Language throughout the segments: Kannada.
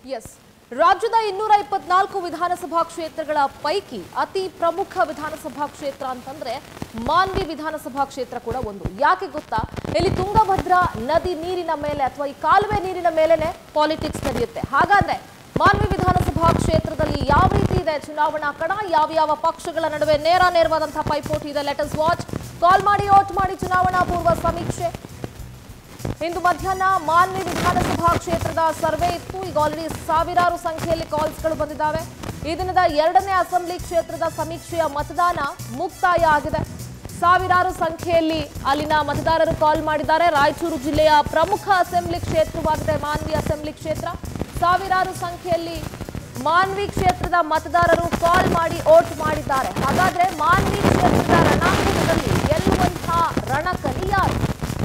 ಎಸ್ ರಾಜ್ಯದ ಇನ್ನೂರ ಇಪ್ಪತ್ನಾಲ್ಕು ವಿಧಾನಸಭಾ ಕ್ಷೇತ್ರಗಳ ಪೈಕಿ ಅತಿ ಪ್ರಮುಖ ವಿಧಾನಸಭಾ ಕ್ಷೇತ್ರ ಅಂತಂದ್ರೆ ಮಾನ್ವಿ ವಿಧಾನಸಭಾ ಕ್ಷೇತ್ರ ಕೂಡ ಒಂದು ಯಾಕೆ ಗೊತ್ತಾ ಇಲ್ಲಿ ತುಂಗಭದ್ರಾ ನದಿ ನೀರಿನ ಮೇಲೆ ಅಥವಾ ಈ ಕಾಲುವೆ ನೀರಿನ ಮೇಲೆನೆ ಪಾಲಿಟಿಕ್ಸ್ ನಡೆಯುತ್ತೆ ಹಾಗಾದ್ರೆ ಮಾನ್ವಿ ವಿಧಾನಸಭಾ ಕ್ಷೇತ್ರದಲ್ಲಿ ಯಾವ ರೀತಿ ಇದೆ ಚುನಾವಣಾ ಕಣ ಯಾವ ಯಾವ ಪಕ್ಷಗಳ ನಡುವೆ ನೇರ ನೇರವಾದಂತಹ ಪೈಪೋಟಿ ಇದೆ ಲೆಟಸ್ ವಾಚ್ ಕಾಲ್ ಮಾಡಿ ಓಟ್ ಮಾಡಿ ಚುನಾವಣಾ ಪೂರ್ವ ಸಮೀಕ್ಷೆ ಇಂದು ಮಧ್ಯಾಹ್ನ ಮಾನ್ವಿ ವಿಧಾನಸಭಾ ಕ್ಷೇತ್ರದ ಸರ್ವೆ ಇತ್ತು ಈಗ ಆಲ್ರೆಡಿ ಸಾವಿರಾರು ಸಂಖ್ಯೆಯಲ್ಲಿ ಕಾಲ್ಸ್ಗಳು ಬಂದಿದ್ದಾವೆ ಈ ದಿನದ ಎರಡನೇ ಅಸೆಂಬ್ಲಿ ಕ್ಷೇತ್ರದ ಸಮೀಕ್ಷೆಯ ಮತದಾನ ಮುಕ್ತಾಯ ಆಗಿದೆ ಸಾವಿರಾರು ಸಂಖ್ಯೆಯಲ್ಲಿ ಅಲ್ಲಿನ ಮತದಾರರು ಕಾಲ್ ಮಾಡಿದ್ದಾರೆ ರಾಯಚೂರು ಜಿಲ್ಲೆಯ ಪ್ರಮುಖ ಅಸೆಂಬ್ಲಿ ಕ್ಷೇತ್ರವಾಗಿದೆ ಮಾನ್ವಿ ಅಸೆಂಬ್ಲಿ ಕ್ಷೇತ್ರ ಸಾವಿರಾರು ಸಂಖ್ಯೆಯಲ್ಲಿ ಮಾನ್ವಿ ಕ್ಷೇತ್ರದ ಮತದಾರರು ಕಾಲ್ ಮಾಡಿ ಓಟ್ ಮಾಡಿದ್ದಾರೆ ಹಾಗಾದ್ರೆ ಮಾನ್ವಿ ಕ್ಷೇತ್ರದ ರಣಾಂಗಣದಲ್ಲಿ ಗೆಲ್ಲುವಂತಹ ರಣಕಲಿ ಯಾರು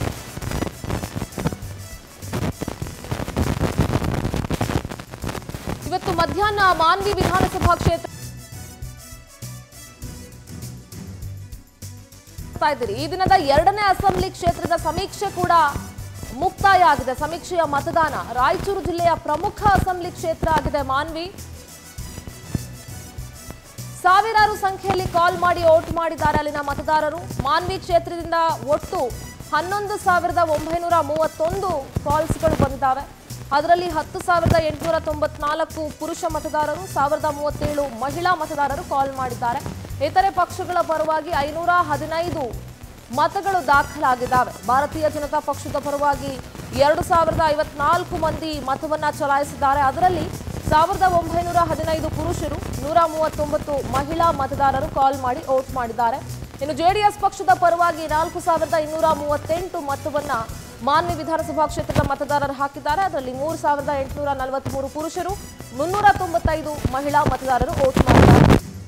ಇವತ್ತು ಮಧ್ಯಾಹ್ನ ಮಾನ್ವಿ ವಿಧಾನಸಭಾ ಕ್ಷೇತ್ರ ಮಾಡ್ತಾ ಇದ್ದೀರಿ ಈ ದಿನದ ಎರಡನೇ ಅಸೆಂಬ್ಲಿ ಕ್ಷೇತ್ರದ ಸಮೀಕ್ಷೆ ಕೂಡ ಮುಕ್ತಾಯ ಆಗಿದೆ ಸಮೀಕ್ಷೆಯ ಮತದಾನ ರಾಯಚೂರು ಜಿಲ್ಲೆಯ ಪ್ರಮುಖ ಅಸೆಂಬ್ಲಿ ಕ್ಷೇತ್ರ ಆಗಿದೆ ಮಾನ್ವಿ ಸಾವಿರಾರು ಸಂಖ್ಯೆಯಲ್ಲಿ ಕಾಲ್ ಮಾಡಿ ಓಟ್ ಮಾಡಿದ್ದಾರೆ ಅಲ್ಲಿನ ಮತದಾರರು ಮಾನ್ವಿ ಕ್ಷೇತ್ರದಿಂದ ಒಟ್ಟು ಹನ್ನೊಂದು ಸಾವಿರದ ಒಂಬೈನೂರ ಮೂವತ್ತೊಂದು ಕಾಲ್ಸ್ಗಳು ಬಂದಿದ್ದಾವೆ ಅದರಲ್ಲಿ ಹತ್ತು ಸಾವಿರದ ಎಂಟುನೂರ ತೊಂಬತ್ನಾಲ್ಕು ಪುರುಷ ಮತದಾರರು ಸಾವಿರದ ಮೂವತ್ತೇಳು ಮಹಿಳಾ ಮತದಾರರು ಕಾಲ್ ಮಾಡಿದ್ದಾರೆ ಇತರೆ ಪಕ್ಷಗಳ ಪರವಾಗಿ ಐನೂರ ಹದಿನೈದು ಮತಗಳು ದಾಖಲಾಗಿದ್ದಾವೆ ಭಾರತೀಯ ಜನತಾ ಪಕ್ಷದ ಪರವಾಗಿ ಎರಡು ಸಾವಿರದ ಐವತ್ನಾಲ್ಕು ಮಂದಿ ಮತವನ್ನ ಚಲಾಯಿಸಿದ್ದಾರೆ ಅದರಲ್ಲಿ ಸಾವಿರದ ಒಂಬೈನೂರ ಹದಿನೈದು ಪುರುಷರು ನೂರ ಮೂವತ್ತೊಂಬತ್ತು ಮಹಿಳಾ ಮತದಾರರು ಕಾಲ್ ಮಾಡಿ ವೋಟ್ ಮಾಡಿದ್ದಾರೆ ಇನ್ನು ಜೆಡಿಎಸ್ ಪಕ್ಷದ ಪರವಾಗಿ ನಾಲ್ಕು ಸಾವಿರದ ಇನ್ನೂರ ಮೂವತ್ತೆಂಟು ಮತವನ್ನ ಮಾನ್ವಿ ವಿಧಾನಸಭಾ ಕ್ಷೇತ್ರದ ಮತದಾರರು ಹಾಕಿದ್ದಾರೆ ಅದರಲ್ಲಿ ಮೂರು ಸಾವಿರದ ಎಂಟುನೂರ ನಲವತ್ಮೂರು ಪುರುಷರು ಮುನ್ನೂರ ತೊಂಬತ್ತೈದು ಮಹಿಳಾ ಮತದಾರರು ವೋಟ್ ಮಾಡಿದ್ದಾರೆ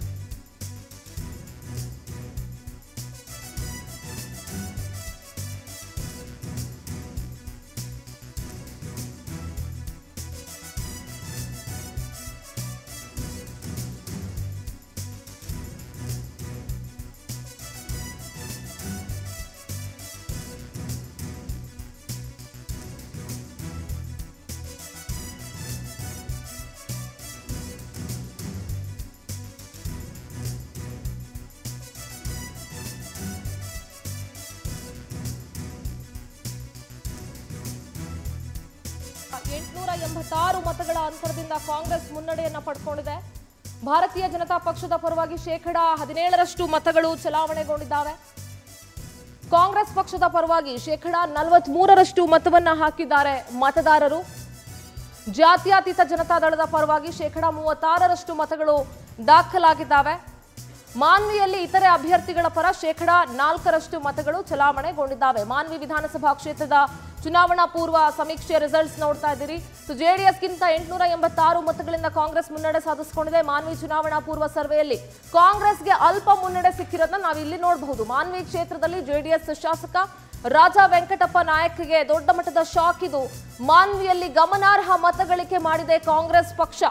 ಎಂಟುನೂರ ಎಂಬತ್ತಾರು ಮತಗಳ ಅಂತರದಿಂದ ಕಾಂಗ್ರೆಸ್ ಮುನ್ನಡೆಯನ್ನ ಪಡ್ಕೊಂಡಿದೆ ಭಾರತೀಯ ಜನತಾ ಪಕ್ಷದ ಪರವಾಗಿ ಶೇಕಡ ಹದಿನೇಳರಷ್ಟು ಮತಗಳು ಚಲಾವಣೆಗೊಂಡಿದ್ದಾವೆ ಕಾಂಗ್ರೆಸ್ ಪಕ್ಷದ ಪರವಾಗಿ ಶೇಕಡ ನಲವತ್ತ್ ಮೂರರಷ್ಟು ಮತವನ್ನ ಹಾಕಿದ್ದಾರೆ ಮತದಾರರು ಜಾತ್ಯತೀತ ಜನತಾದಳದ ಪರವಾಗಿ ಶೇಕಡ ಮೂವತ್ತಾರರಷ್ಟು ಮತಗಳು ದಾಖಲಾಗಿದ್ದಾವೆ ಮಾನ್ವಿಯಲ್ಲಿ ಇತರೆ ಅಭ್ಯರ್ಥಿಗಳ ಪರ ಶೇಕಡ ನಾಲ್ಕರಷ್ಟು ಮತಗಳು ಚಲಾವಣೆಗೊಂಡಿದ್ದಾವೆ ಮಾನ್ವಿ ವಿಧಾನಸಭಾ ಕ್ಷೇತ್ರದ ಚುನಾವಣಾ ಪೂರ್ವ ಸಮೀಕ್ಷೆ ರಿಸಲ್ಟ್ಸ್ ನೋಡ್ತಾ ಇದ್ದೀರಿ ಸೊ ಜೆಡಿಎಸ್ಗಿಂತ ಎಂಟುನೂರ ಎಂಬತ್ತಾರು ಮತಗಳಿಂದ ಕಾಂಗ್ರೆಸ್ ಮುನ್ನಡೆ ಸಾಧಿಸಿಕೊಂಡಿದೆ ಮಾನ್ವಿ ಚುನಾವಣಾ ಪೂರ್ವ ಸರ್ವೆಯಲ್ಲಿ ಕಾಂಗ್ರೆಸ್ಗೆ ಅಲ್ಪ ಮುನ್ನಡೆ ಸಿಕ್ಕಿರೋದನ್ನ ನಾವು ಇಲ್ಲಿ ನೋಡಬಹುದು ಮಾನ್ವಿ ಕ್ಷೇತ್ರದಲ್ಲಿ ಜೆಡಿಎಸ್ ಶಾಸಕ ರಾಜ ವೆಂಕಟಪ್ಪ ನಾಯಕ್ಗೆ ದೊಡ್ಡ ಮಟ್ಟದ ಶಾಕ್ ಇದು ಮಾನ್ವಿಯಲ್ಲಿ ಗಮನಾರ್ಹ ಮತಗಳಿಕೆ ಮಾಡಿದೆ ಕಾಂಗ್ರೆಸ್ ಪಕ್ಷ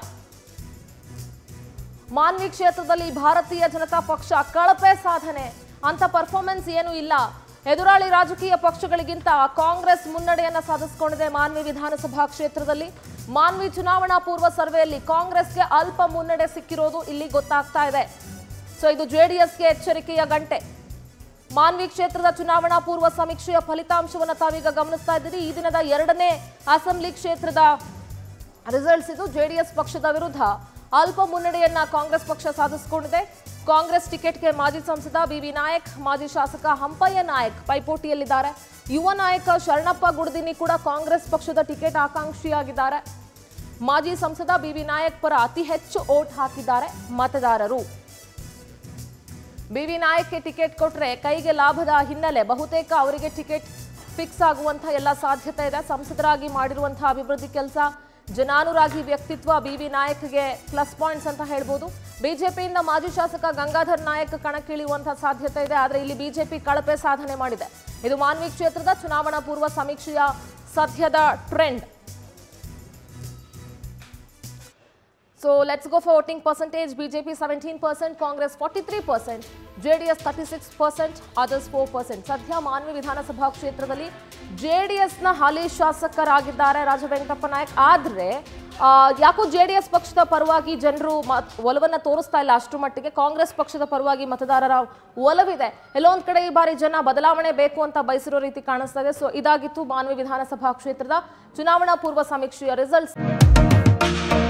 ಮಾನ್ವಿ ಕ್ಷೇತ್ರದಲ್ಲಿ ಭಾರತೀಯ ಜನತಾ ಪಕ್ಷ ಕಳಪೆ ಸಾಧನೆ ಅಂತ ಪರ್ಫಾರ್ಮೆನ್ಸ್ ಏನೂ ಇಲ್ಲ ಎದುರಾಳಿ ರಾಜಕೀಯ ಪಕ್ಷಗಳಿಗಿಂತ ಕಾಂಗ್ರೆಸ್ ಮುನ್ನಡೆಯನ್ನ ಸಾಧಿಸಿಕೊಂಡಿದೆ ಮಾನ್ವಿ ವಿಧಾನಸಭಾ ಕ್ಷೇತ್ರದಲ್ಲಿ ಮಾನ್ವಿ ಚುನಾವಣಾ ಪೂರ್ವ ಸರ್ವೆಯಲ್ಲಿ ಕಾಂಗ್ರೆಸ್ಗೆ ಅಲ್ಪ ಮುನ್ನಡೆ ಸಿಕ್ಕಿರೋದು ಇಲ್ಲಿ ಗೊತ್ತಾಗ್ತಾ ಇದೆ ಸೊ ಇದು ಜೆಡಿಎಸ್ಗೆ ಎಚ್ಚರಿಕೆಯ ಗಂಟೆ ಮಾನ್ವಿ ಕ್ಷೇತ್ರದ ಚುನಾವಣಾ ಪೂರ್ವ ಸಮೀಕ್ಷೆಯ ಫಲಿತಾಂಶವನ್ನು ತಾವೀಗ ಗಮನಿಸ್ತಾ ಇದ್ದೀರಿ ಈ ದಿನದ ಎರಡನೇ ಅಸೆಂಬ್ಲಿ ಕ್ಷೇತ್ರದ ರಿಸಲ್ಟ್ಸ್ ಇದು ಜೆಡಿಎಸ್ ಪಕ್ಷದ ವಿರುದ್ಧ ಅಲ್ಪ ಮುನ್ನಡೆಯನ್ನ ಕಾಂಗ್ರೆಸ್ ಪಕ್ಷ ಸಾಧಿಸಿಕೊಂಡಿದೆ ಕಾಂಗ್ರೆಸ್ ಟಿಕೆಟ್ಗೆ ಮಾಜಿ ಸಂಸದ ಬಿವಿ ನಾಯಕ್ ಮಾಜಿ ಶಾಸಕ ಹಂಪಯ್ಯ ನಾಯಕ್ ಪೈಪೋಟಿಯಲ್ಲಿದ್ದಾರೆ ಯುವ ನಾಯಕ ಶರಣಪ್ಪ ಗುಡದಿನಿ ಕೂಡ ಕಾಂಗ್ರೆಸ್ ಪಕ್ಷದ ಟಿಕೆಟ್ ಆಕಾಂಕ್ಷಿಯಾಗಿದ್ದಾರೆ ಮಾಜಿ ಸಂಸದ ಬಿವಿ ನಾಯಕ್ ಪರ ಅತಿ ಹೆಚ್ಚು ಓಟ್ ಹಾಕಿದ್ದಾರೆ ಮತದಾರರು ಬಿವಿ ನಾಯಕ್ಗೆ ಟಿಕೆಟ್ ಕೊಟ್ರೆ ಕೈಗೆ ಲಾಭದ ಹಿನ್ನೆಲೆ ಬಹುತೇಕ ಅವರಿಗೆ ಟಿಕೆಟ್ ಫಿಕ್ಸ್ ಆಗುವಂತ ಎಲ್ಲ ಸಾಧ್ಯತೆ ಇದೆ ಸಂಸದರಾಗಿ ಮಾಡಿರುವಂತಹ ಅಭಿವೃದ್ಧಿ ಕೆಲಸ ಜನಾನುರಾಗಿ ವ್ಯಕ್ತಿತ್ವ ಬಿವಿ ನಾಯಕ್ಗೆ ಪ್ಲಸ್ ಪಾಯಿಂಟ್ಸ್ ಅಂತ ಹೇಳ್ಬೋದು ಬಿಜೆಪಿಯಿಂದ ಮಾಜಿ ಶಾಸಕ ಗಂಗಾಧರ್ ನಾಯಕ್ ಕಣಕ್ಕಿಳಿಯುವಂತಹ ಸಾಧ್ಯತೆ ಇದೆ ಆದರೆ ಇಲ್ಲಿ ಬಿಜೆಪಿ ಕಳಪೆ ಸಾಧನೆ ಮಾಡಿದೆ ಇದು ಮಾನ್ವಿ ಕ್ಷೇತ್ರದ ಚುನಾವಣಾ ಪೂರ್ವ ಸಮೀಕ್ಷೆಯ ಸದ್ಯದ trend So let's go for voting percentage. BJP 17%, Congress 43%, JDS 36%, others 4%. ಸದ್ಯ ಮಾನ್ವಿ ವಿಧಾನಸಭಾ ಕ್ಷೇತ್ರದಲ್ಲಿ ಜೆ ಡಿ ಎಸ್ನ ಹಾಲಿ ಶಾಸಕರಾಗಿದ್ದಾರೆ ರಾಜ ವೆಂಕಟಪ್ಪ ನಾಯಕ್ ಆದ್ರೆ ಆ, ಯಾಕೋ ಜೆ ಡಿ ಎಸ್ ಪಕ್ಷದ ಪರವಾಗಿ ಜನರು ಮತ್- ಒಲವನ್ನ ತೋರಿಸ್ತಾ ಇಲ್ಲ ಅಷ್ಟು ಮಟ್ಟಿಗೆ ಕಾಂಗ್ರೆಸ್ ಪಕ್ಷದ ಪರವಾಗಿ ಮತದಾರರ ಒಲವಿದೆ ಎಲ್ಲೋ ಒಂದ್ ಕಡೆ ಈ ಬಾರಿ ಜನ ಬದಲಾವಣೆ ಬೇಕು ಅಂತ ಬಯಸಿರೋ ರೀತಿ ಕಾಣಿಸ್ತಾ ಇದೆ ಸೊ ಇದಾಗಿತ್ತು ಮಾನ್ವಿ ವಿಧಾನಸಭಾ ಕ್ಷೇತ್ರದ ಚುನಾವಣಾ ಪೂರ್ವ ಸಮೀಕ್ಷೆಯ ರಿಸಲ್ಟ್ಸ್